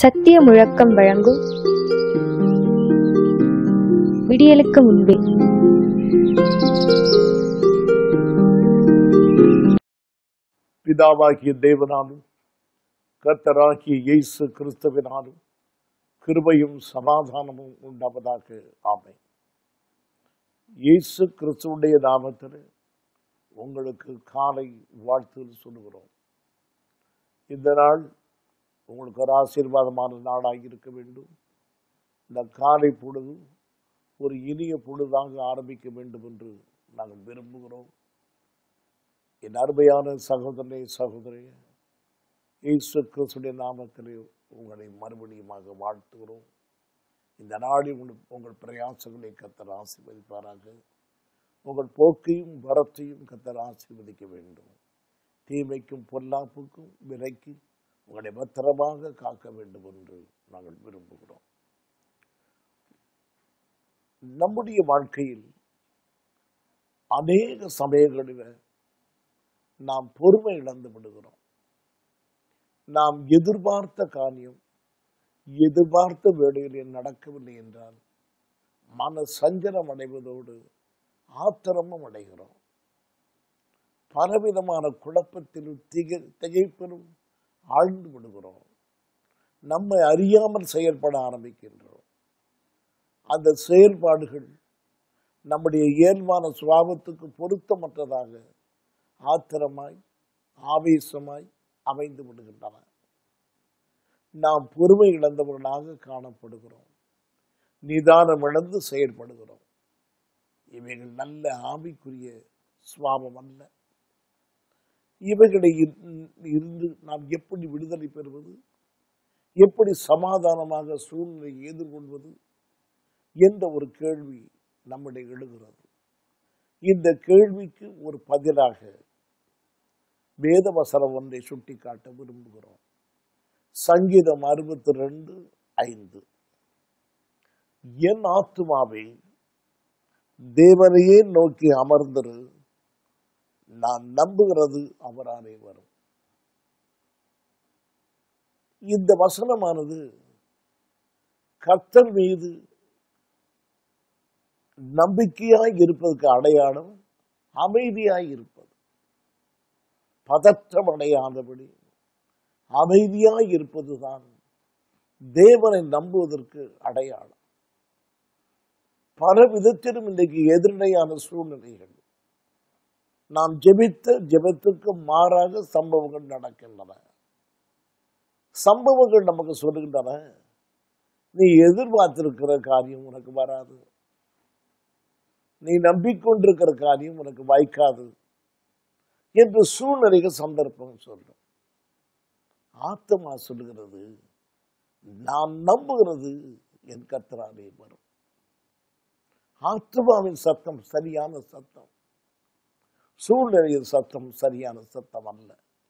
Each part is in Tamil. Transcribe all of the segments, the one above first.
சத்திய முழக்கம் வழங்கும் விடியலுக்கு முன்பே பிதாவாகிய தேவனாலும் கர்த்தராகிய இயேசு கிறிஸ்துவினாலும் கிருபையும் சமாதானமும் உண்டாவதாக ஆமை இயேசு கிறிஸ்துவுடைய நாமத்தில் உங்களுக்கு காலை வாழ்த்து சொல்லுகிறோம் இந்த நாள் உங்களுக்கு ஒரு ஆசீர்வாதமான நாளாக இருக்க வேண்டும் இந்த காலை பொழுது ஒரு இனிய பொழுதாக ஆரம்பிக்க வேண்டும் என்று நாங்கள் விரும்புகிறோம் என் அருமையான சகோதரனே சகோதரி இயேசு கிறிஸ்துடைய நாமத்திலே உங்களை மறுபடியுமாக வாழ்த்துகிறோம் இந்த நாளில் உங்கள் உங்கள் பிரயாசங்களை கத்தர் ஆசீர்வதிப்பாராக உங்கள் போக்கையும் வரத்தையும் கத்தர் ஆசீர்வதிக்க வேண்டும் தீமைக்கும் பொல்லாப்புக்கும் விலைக்கு உங்களை பத்திரமாக காக்க வேண்டும் என்று நாங்கள் விரும்புகிறோம் நம்முடைய வாழ்க்கையில் அநேக சமயங்களில் நாம் பொறுமை இழந்து விடுகிறோம் நாம் எதிர்பார்த்த காரியம் எதிர்பார்த்த வேளையில் நடக்கவில்லை என்றால் மன சஞ்சலம் அடைவதோடு ஆத்திரமும் அடைகிறோம் பலவிதமான குழப்பத்திலும் திகை திகைப்பிலும் ஆழ்ந்து விடுகிறோம் நம்மை அறியாமல் செயல்பட ஆரம்பிக்கின்றோம் அந்த செயல்பாடுகள் நம்முடைய இயல்பான சுவாபத்துக்கு பொருத்தமற்றதாக ஆத்திரமாய் ஆவேசமாய் அமைந்து விடுகின்றன நாம் பொறுமை இழந்தவர்களாக காணப்படுகிறோம் நிதானம் இழந்து செயல்படுகிறோம் இவைகள் நல்ல ஆவிக்குரிய சுவாபம் அல்ல இவைகளை இருந்து நாம் எப்படி விடுதலை பெறுவது எப்படி சமாதானமாக சூழ்நிலையை எதிர்கொள்வது என்ற ஒரு கேள்வி நம்முடைய எழுகிறது இந்த கேள்விக்கு ஒரு பதிலாக வேத வசனம் ஒன்றை சுட்டிக்காட்ட விரும்புகிறோம் சங்கீதம் அறுபத்தி ரெண்டு ஐந்து என் ஆத்துமாவே தேவனையே நோக்கி அமர்ந்திரு நான் நம்புகிறது அவராலே வரும் இந்த வசனமானது கர்த்தர் மீது நம்பிக்கையாய் இருப்பதற்கு அடையாளம் அமைதியாய் இருப்பது பதற்றம் அடையாதபடி அமைதியாய் இருப்பதுதான் தேவனை நம்புவதற்கு அடையாளம் பல விதத்திலும் இன்றைக்கு எதிர்நிலையான சூழ்நிலைகள் நாம் ஜெபித்த ஜெபத்துக்கு மாறாக சம்பவங்கள் நடக்கின்றன சம்பவங்கள் நமக்கு சொல்லுகின்றன நீ எதிர்பார்த்திருக்கிற காரியம் உனக்கு வராது நீ நம்பிக்கொண்டிருக்கிற காரியம் உனக்கு வாய்க்காது என்று சூழ்நிலைகள் சந்தர்ப்பம் சொல்லும் ஆத்மா சொல்லுகிறது நான் நம்புகிறது என் கத்தராலே வரும் ஆத்மாவின் சத்தம் சரியான சத்தம் சூழ்நிலையின் சத்தம் சரியான சத்தம் அல்ல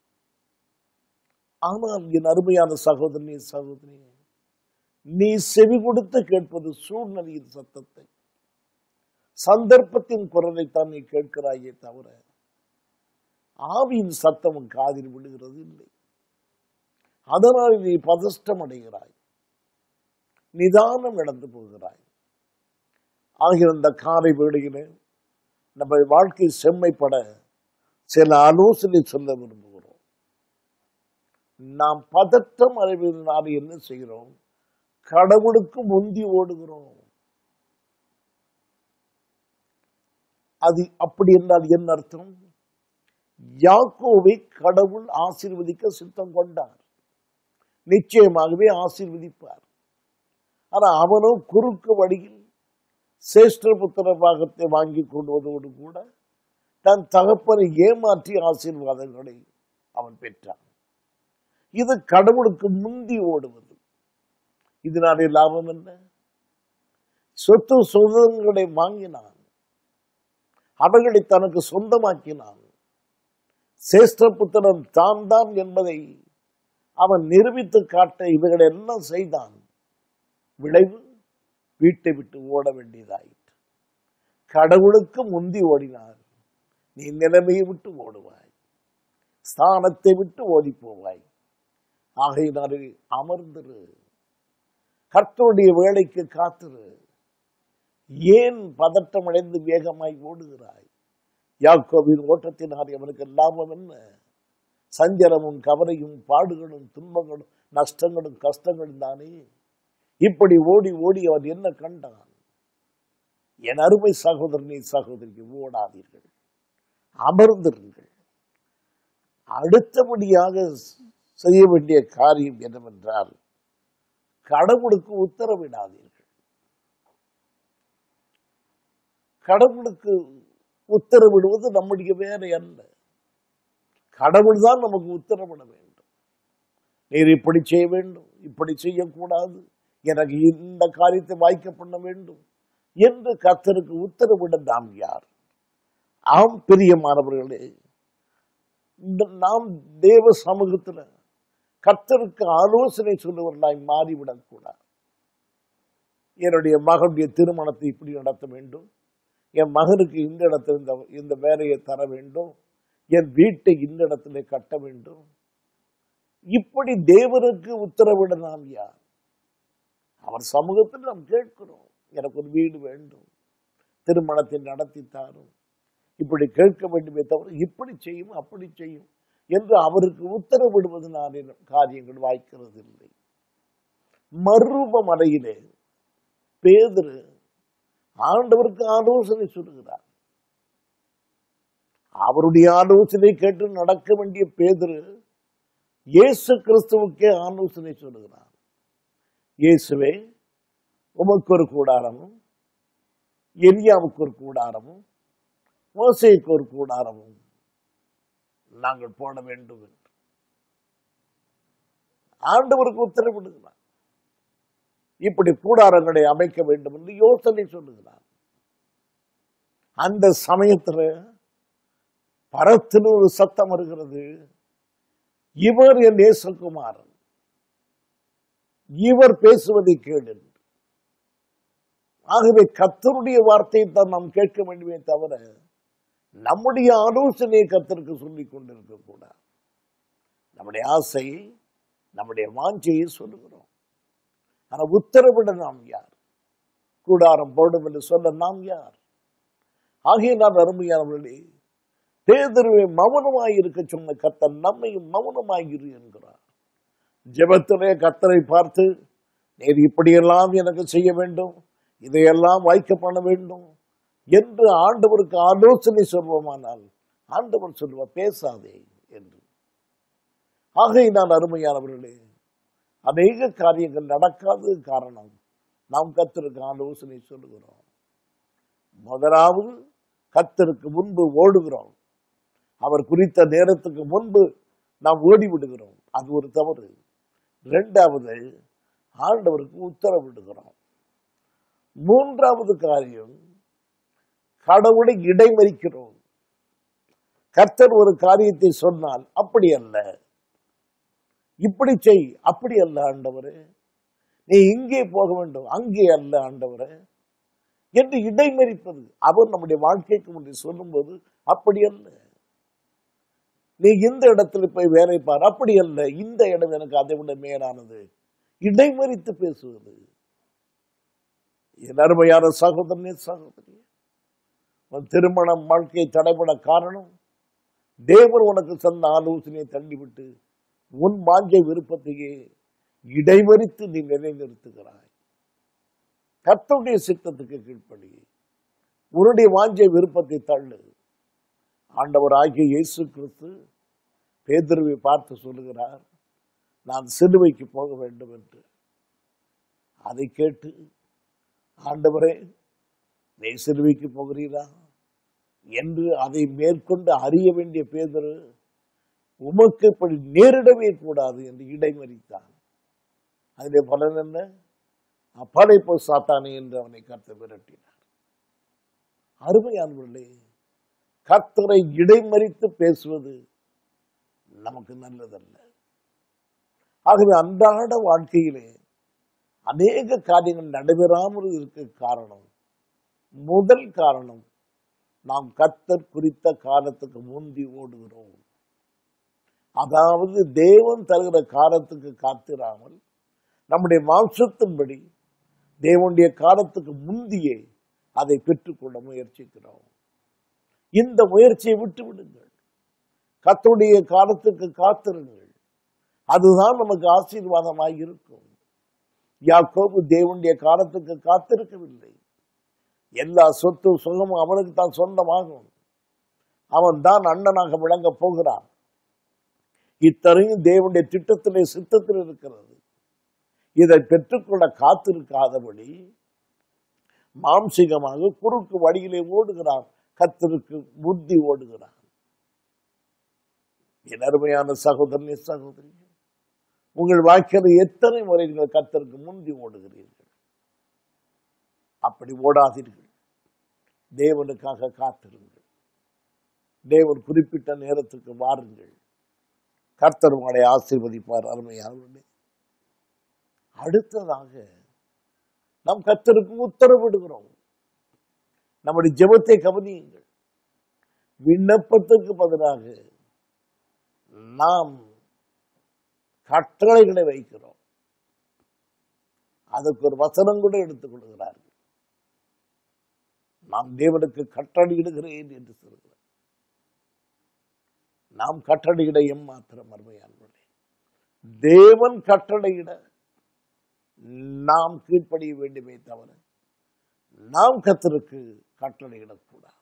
ஆனால் என் அருமையான சகோதரனே சகோதரி நீ செவி கொடுத்து கேட்பது சூழ்நிலையின் சத்தத்தை சந்தர்ப்பத்தின் குரலைத்தான் நீ கேட்கிறாயே தவிர ஆவியின் சத்தம் உன் காதில் விழுகிறது இல்லை அதனால் நீ பதஷ்டம் அடைகிறாய் நிதானம் இழந்து போகிறாய் ஆகிய இந்த காலை வேளையிலே நம்ம வாழ்க்கை செம்மைப்பட சில ஆலோசனை சொல்ல விரும்புகிறோம் நாம் பதட்டம் அடைவதனால் என்ன செய்கிறோம் கடவுளுக்கு முந்தி ஓடுகிறோம் அது அப்படி என்றால் என்ன அர்த்தம் யாக்கோவை கடவுள் ஆசீர்வதிக்க சித்தம் கொண்டார் நிச்சயமாகவே ஆசீர்வதிப்பார் ஆனா அவனோ குறுக்கு வழியில் சேஷ்ட புத்திர பாகத்தை வாங்கி கொள்வதோடு கூட தன் தகப்பனை ஏமாற்றி ஆசீர்வாதங்களை அவன் பெற்றான் இது கடவுளுக்கு முந்தி ஓடுவது இதனாலே லாபம் என்ன சொத்து சுதந்திரங்களை வாங்கினான் அவர்களை தனக்கு சொந்தமாக்கினான் சேஷ்டபுத்திரன் தான் தான் என்பதை அவன் நிரூபித்து காட்ட இவைகளை எல்லாம் செய்தான் விளைவு வீட்டை விட்டு ஓட வேண்டியதாயிற்று கடவுளுக்கு முந்தி ஓடினார் நீ நிலைமையை விட்டு ஓடுவாய் ஸ்தானத்தை விட்டு ஓடி போவாய் ஆகையினாலே அமர்ந்திரு கர்த்தருடைய வேலைக்கு காத்திரு ஏன் பதட்டம் அடைந்து வேகமாய் ஓடுகிறாய் யாக்கோவின் ஓட்டத்தினால் அவனுக்கு லாபம் என்ன சஞ்சலமும் கவலையும் பாடுகளும் துன்பங்களும் நஷ்டங்களும் கஷ்டங்களும் தானே இப்படி ஓடி ஓடி அவன் என்ன கண்டான் என் அருமை சகோதரனை சகோதரிக்கு ஓடாதீர்கள் அமர்ந்திருங்கள் அடுத்தபடியாக செய்ய வேண்டிய காரியம் என்னவென்றால் கடவுளுக்கு உத்தரவிடாதீர்கள் கடவுளுக்கு உத்தரவிடுவது நம்முடைய வேலை அல்ல கடவுள் தான் நமக்கு உத்தரவிட வேண்டும் நீர் இப்படி செய்ய வேண்டும் இப்படி செய்யக்கூடாது எனக்கு இந்த காரியத்தை வாய்க்க பண்ண வேண்டும் என்று கர்த்தருக்கு உத்தரவிட நாம் யார் ஆம் பிரியமானவர்களே இந்த நாம் தேவ சமூகத்துல கர்த்தருக்கு ஆலோசனை சொல்லுவர்களாய் மாறிவிடக் கூடாது என்னுடைய மகனுடைய திருமணத்தை இப்படி நடத்த வேண்டும் என் மகனுக்கு இந்த இடத்துல இந்த இந்த வேலையை தர வேண்டும் என் வீட்டை இந்த இடத்துல கட்ட வேண்டும் இப்படி தேவனுக்கு உத்தரவிட நாம் யார் அவர் சமூகத்தில் நாம் கேட்கிறோம் எனக்கு ஒரு வீடு வேண்டும் திருமணத்தை நடத்தி தாரும் இப்படி கேட்க வேண்டுமே தவிர இப்படி செய்யும் அப்படி செய்யும் என்று அவருக்கு உத்தரவிடுவதனாலே காரியங்கள் வாய்க்கிறது இல்லை மறுரூப மலையிலே பேதுரு ஆண்டவருக்கு ஆலோசனை சொல்லுகிறார் அவருடைய ஆலோசனை கேட்டு நடக்க வேண்டிய பேதுரு இயேசு கிறிஸ்துவுக்கே ஆலோசனை சொல்லுகிறார் இயேசுவே உமக்கு ஒரு கூடாரமும் எலியாவுக்கு ஒரு கூடாரமும் மோசைக்கு ஒரு கூடாரமும் நாங்கள் போட வேண்டும் என்று ஆண்டவருக்கு உத்தரவிடுகிறார் இப்படி கூடாரங்களை அமைக்க வேண்டும் என்று யோசனை சொல்லுகிறார் அந்த சமயத்துல பரத்தில் ஒரு சத்தம் வருகிறது இவர் என் நேசகுமாரன் இவர் பேசுவதை கேளு ஆகவே கத்தருடைய வார்த்தையை தான் நாம் கேட்க வேண்டுமே தவிர நம்முடைய ஆலோசனையை கத்தருக்கு சொல்லிக் கொண்டிருக்க கூடாது நம்முடைய ஆசையை நம்முடைய வாஞ்சையை சொல்லுகிறோம் ஆனா உத்தரவிட நாம் யார் கூடாரம் போடும் என்று சொல்ல நாம் யார் ஆகிய நான் அருமையானவர்களே பேதருவை மௌனமாய் இருக்க சொன்ன கத்தர் நம்மையும் மௌனமாய் இரு என்கிறார் ஜெபத்திலே கத்தரை பார்த்து நீர் இப்படியெல்லாம் எனக்கு செய்ய வேண்டும் இதையெல்லாம் வாய்க்க பண்ண வேண்டும் என்று ஆண்டவருக்கு ஆலோசனை சொல்வோமானால் ஆண்டவர் சொல்லுவார் பேசாதே என்று ஆகை நான் அருமையானவர்களே அநேக காரியங்கள் நடக்காதது காரணம் நாம் கத்தருக்கு ஆலோசனை சொல்லுகிறோம் முதலாவது கத்தருக்கு முன்பு ஓடுகிறோம் அவர் குறித்த நேரத்துக்கு முன்பு நாம் ஓடி விடுகிறோம் அது ஒரு தவறு இரண்டாவது ஆண்டவருக்கு உத்தரவிடுகிறோம் மூன்றாவது காரியம் கடவுளை இடைமறிக்கிறோம் கர்த்தர் ஒரு காரியத்தை சொன்னால் அப்படி அல்ல இப்படி செய் அப்படி அல்ல ஆண்டவரே நீ இங்கே போக வேண்டும் அங்கே அல்ல ஆண்டவரே என்று இடைமறிப்பது அவர் நம்முடைய வாழ்க்கைக்கு முன்னே சொல்லும்போது அப்படி அல்ல நீ இந்த இடத்துல போய் வேலை பார் அப்படி அல்ல இந்த இடம் எனக்கு அதை விட மேலானது இடைமறித்து பேசுவது என் அருமையான சகோதரனே சகோதரி உன் திருமணம் வாழ்க்கை தடைபட காரணம் தேவன் உனக்கு சொன்ன ஆலோசனையை தள்ளிவிட்டு உன் வாஞ்சை விருப்பத்தையே இடைமறித்து நீ நிலைநிறுத்துகிறாய் கர்த்தருடைய சித்தத்துக்கு கீழ்ப்படி உன்னுடைய வாஞ்சை விருப்பத்தை தள்ளு ஆண்டவர் ஆகிய இயேசு கிறிஸ்து பேதுருவை பார்த்து சொல்லுகிறார் நான் சிலுவைக்கு போக வேண்டும் என்று அதை கேட்டு ஆண்டவரே நீ சிலுவைக்கு போகிறீரா என்று அதை மேற்கொண்டு அறிய வேண்டிய பேதரு உமக்கு இப்படி நேரிடவே கூடாது என்று இடைமறித்தான் அதிலே பலன் என்ன அப்பலை போ சாத்தானே என்று அவனை கர்த்த விரட்டினார் அருமையானவர்களே கர்த்தரை இடைமறித்து பேசுவது நமக்கு நல்லதல்ல ஆகவே அன்றாட வாழ்க்கையிலே அநேக காரியங்கள் நடைபெறாமல் இருக்க காரணம் முதல் காரணம் நாம் கர்த்தர் குறித்த காலத்துக்கு முந்தி ஓடுகிறோம் அதாவது தேவன் தருகிற காலத்துக்கு காத்திராமல் நம்முடைய மாம்சத்தின்படி தேவனுடைய காலத்துக்கு முந்தியே அதை பெற்றுக்கொள்ள முயற்சிக்கிறோம் இந்த முயற்சியை விட்டு விடுங்கள் கர்த்தருடைய காலத்துக்கு காத்திருங்கள் அதுதான் நமக்கு ஆசீர்வாதமாய் இருக்கும் யாக்கோபு தேவனுடைய காலத்துக்கு காத்திருக்கவில்லை எல்லா சொத்து சுகமும் அவனுக்கு தான் சொந்தமாகும் அவன் தான் அண்ணனாக விளங்கப் போகிறான் இத்தனையும் தேவனுடைய திட்டத்திலே சித்தத்தில் இருக்கிறது இதை பெற்றுக்கொள்ள காத்திருக்காதபடி மாம்சிகமாக குறுக்கு வழியிலே ஓடுகிறான் கத்திற்கு புத்தி ஓடுகிறான் என் அருமையான சகோதரனே சகோதரி உங்கள் வாழ்க்கையில் எத்தனை முறை நீங்கள் கத்தருக்கு முந்தி ஓடுகிறீர்கள் அப்படி ஓடாதீர்கள் தேவனுக்காக காத்திருங்கள் தேவன் குறிப்பிட்ட நேரத்துக்கு வாருங்கள் கர்த்தர் உங்களை ஆசீர்வதிப்பார் அருமையானவர்களே அடுத்ததாக நாம் கர்த்தருக்கு உத்தரவிடுகிறோம் நம்முடைய ஜெபத்தை கவனியுங்கள் விண்ணப்பத்துக்கு பதிலாக நாம் கட்டளைகளை வைக்கிறோம் அதுக்கு ஒரு வசனம் கூட எடுத்துக் கொள்கிறார்கள் நாம் தேவனுக்கு கட்டளையிடுகிறேன் என்று சொல்கிறார் நாம் கட்டளையிட எம்மாத்திரம் அருமையானவர்களே தேவன் கட்டளையிட நாம் கீழ்ப்படிய வேண்டுமே தவிர நாம் கத்தருக்கு கட்டளையிடக்கூடாது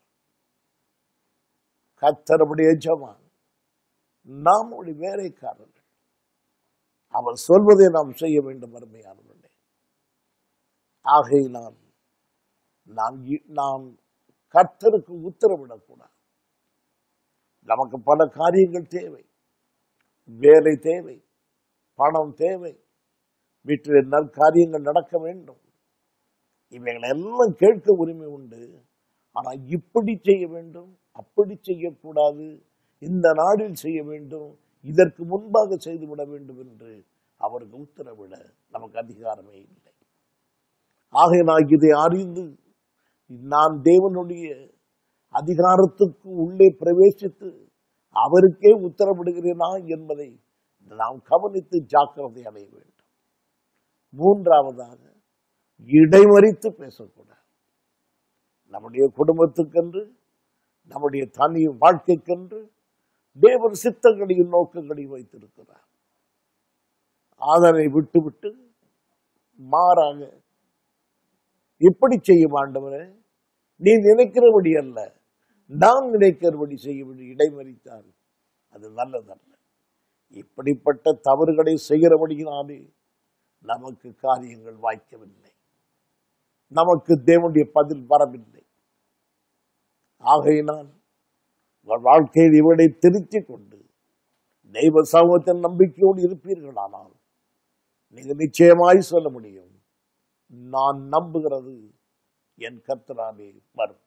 கத்தருடைய எஜமான் நாம் ஒரு வேலைக்காரர்கள் அவர் சொல்வதை நாம் செய்ய வேண்டும் அருமையானவர்களே ஆகையினால் நாம் இ- நாம் கர்த்தருக்கு உத்தரவிடக்கூடாது நமக்கு பல காரியங்கள் தேவை வேலை தேவை பணம் தேவை வீட்டில் நற்காரியங்கள் நடக்க வேண்டும் இவைகளை எல்லாம் கேட்க உரிமை உண்டு ஆனா இப்படி செய்ய வேண்டும் அப்படி செய்யக்கூடாது இந்த நாளில் செய்ய வேண்டும் இதற்கு முன்பாக செய்துவிட வேண்டும் என்று அவருக்கு உத்தரவிட நமக்கு அதிகாரமே இல்லை ஆகையினால் இதை அறிந்து நான் தேவனுடைய அதிகாரத்துக்கு உள்ளே பிரவேசித்து அவருக்கே உத்தரவிடுகிறேனா என்பதை நாம் கவனித்து ஜாக்கிரதை அடைய வேண்டும் மூன்றாவதாக இடைமறித்து பேசக்கூடாது நம்முடைய குடும்பத்துக்கென்று நம்முடைய தனி வாழ்க்கைக்கென்று தேவன் சித்தங்களையும் நோக்கங்களையும் வைத்திருக்கிறார் அதனை விட்டுவிட்டு மாறாக இப்படி செய்யும் ஆண்டவரே நீ நினைக்கிறபடி அல்ல நான் நினைக்கிறபடி செய்யபடி இடைமறித்தால் அது நல்லதல்ல இப்படிப்பட்ட தவறுகளை செய்கிறபடியினாலே நமக்கு காரியங்கள் வாய்க்கவில்லை நமக்கு தேவனுடைய பதில் வரவில்லை ஆகையினால் உங்கள் வாழ்க்கையில் இவனை திருத்திக் கொண்டு தெய்வ சமூகத்தின் நம்பிக்கையோடு இருப்பீர்களானால் நீங்க நிச்சயமாய் சொல்ல முடியும் நான் நம்புகிறது என் கர்த்தராலே வரும்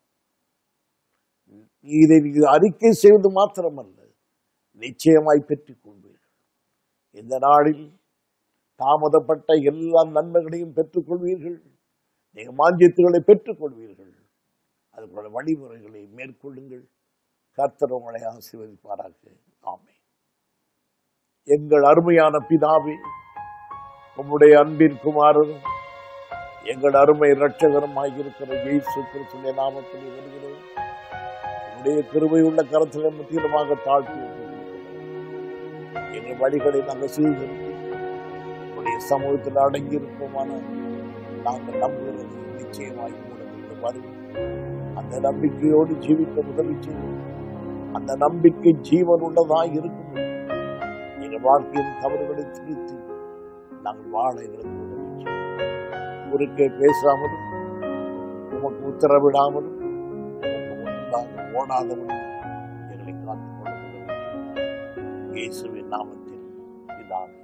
இதை நீங்கள் அறிக்கை செய்வது மாத்திரமல்ல நிச்சயமாய் பெற்றுக் கொள்வீர்கள் இந்த நாளில் தாமதப்பட்ட எல்லா நன்மைகளையும் பெற்றுக் கொள்வீர்கள் நீங்கள் மாஞ்சியத்துகளை பெற்றுக் கொள்வீர்கள் அதுபோல வழிமுறைகளை மேற்கொள்ளுங்கள் கர்த்தர் உங்களை ஆசீர்வதிப்பாராக ஆமே எங்கள் அருமையான பிதாவே உம்முடைய அன்பின் குமாரரும் எங்கள் அருமை இரட்சகருமாய் இருக்கிற இயேசு கிறிஸ்துவின் நாமத்தில் வருகிறோம் உம்முடைய கிருபை உள்ள கரத்திலே முற்றிலுமாக தாழ்த்தி ஒப்புக் கொடுக்கிறோம். எங்கள் வழிகளை நாங்கள் சீர்திருத்தி உடைய சமூகத்தில் அடங்கி இருப்போமான நாங்கள் நம்புகிறது நிச்சயமாய் மூலம் வருவோம் அந்த நம்பிக்கையோடு ஜீவிக்க உதவி செய்வோம் அந்த நம்பிக்கை ஜீவன் உள்ளதாய் இருக்கும் எங்கள் வாழ்க்கையின் தவறுகளை திருத்தி நாங்கள் வாழ எங்களுக்கு உதவி செய்யும் குறுக்கே பேசாமலும் உமக்கு உத்தரவிடாமலும் உமக்கு முன்பாக ஓடாதவனும் எங்களை காத்துக்கொள்ள உதவி செய்யும். இயேசுவின் நாமத்தில் இதாக